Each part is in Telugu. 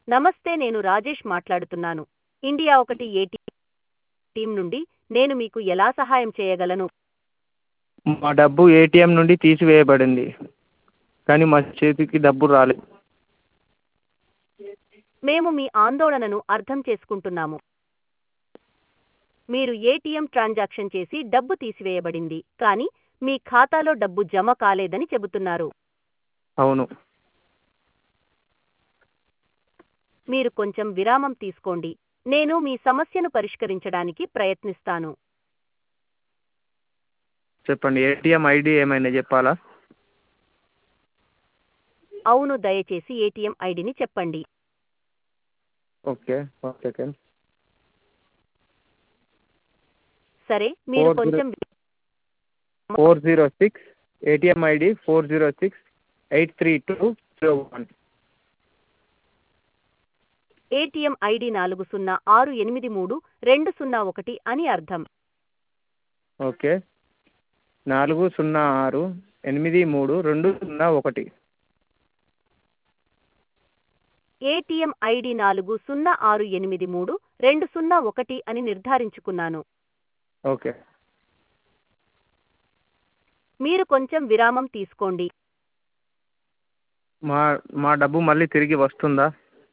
నమస్తే నేను రాజేష్ మాట్లాడుతున్నాను ఇండియా ఒకటి ఏటీ టీం నుండి నేను మీకు ఎలా సహాయం చేయగలను మా డబ్బు ఏటీఎం నుండి తీసివేయబడింది కానీ మా చేతికి డబ్బు రాలేదు మేము మీ ఆందోళనను అర్థం చేసుకుంటున్నాము మీరు ఏటీఎం ట్రాన్సాక్షన్ చేసి డబ్బు తీసివేయబడింది కానీ మీ ఖాతాలో డబ్బు జమ కాలేదని చెబుతున్నారు అవును మీరు కొంచెం విరామం తీసుకోండి నేను మీ సమస్యను పరిష్కరించడానికి ప్రయత్నిస్తాను చెప్పండి ఏటీఎం ఐడి ఏమైనా చెప్పాలా అవును దయచేసి ఏటీఎం ఐడిని చెప్పండి ఓకే వన్ సెకండ్ సరే మీరు Four zero- కొంచెం four zero six ATM ID four zero six eight three two zero one ATM ID నాలుగు సున్నా ఆరు ఎనిమిది మూడు రెండు సున్నా ఒకటి అని అర్థం ఓకే నాలుగు సున్నా ఆరు ఎనిమిది మూడు రెండు సున్నా ఒకటి ఏటీఎం ఐడి నాలుగు సున్నా ఆరు ఎనిమిది మూడు రెండు సున్నా ఒకటి అని నిర్ధారించుకున్నాను ఓకే మీరు కొంచెం విరామం తీసుకోండి మా మా డబ్బు మళ్ళీ తిరిగి వస్తుందా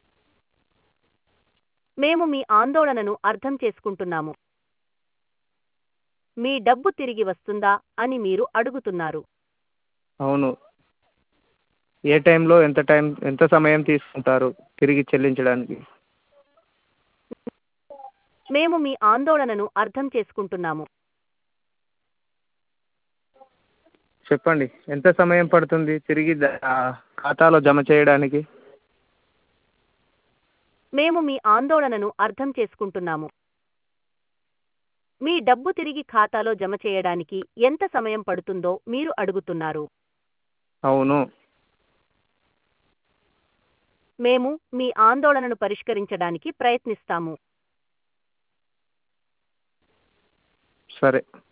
మేము మీ ఆందోళనను అర్థం చేసుకుంటున్నాము మీ డబ్బు తిరిగి వస్తుందా అని మీరు అడుగుతున్నారు అవును ఏ టైంలో ఎంత టైం ఎంత సమయం తీసుకుంటారు తిరిగి చెల్లించడానికి మేము మీ ఆందోళనను అర్థం చేసుకుంటున్నాము చెప్పండి ఎంత సమయం పడుతుంది తిరిగి ద- ఆ ఖాతాలో జమ చేయడానికి మేము మీ ఆందోళనను అర్థం చేసుకుంటున్నాము మీ డబ్బు తిరిగి ఖాతాలో జమ చేయడానికి ఎంత సమయం పడుతుందో మీరు అడుగుతున్నారు అవును మేము మీ ఆందోళనను పరిష్కరించడానికి ప్రయత్నిస్తాము సరే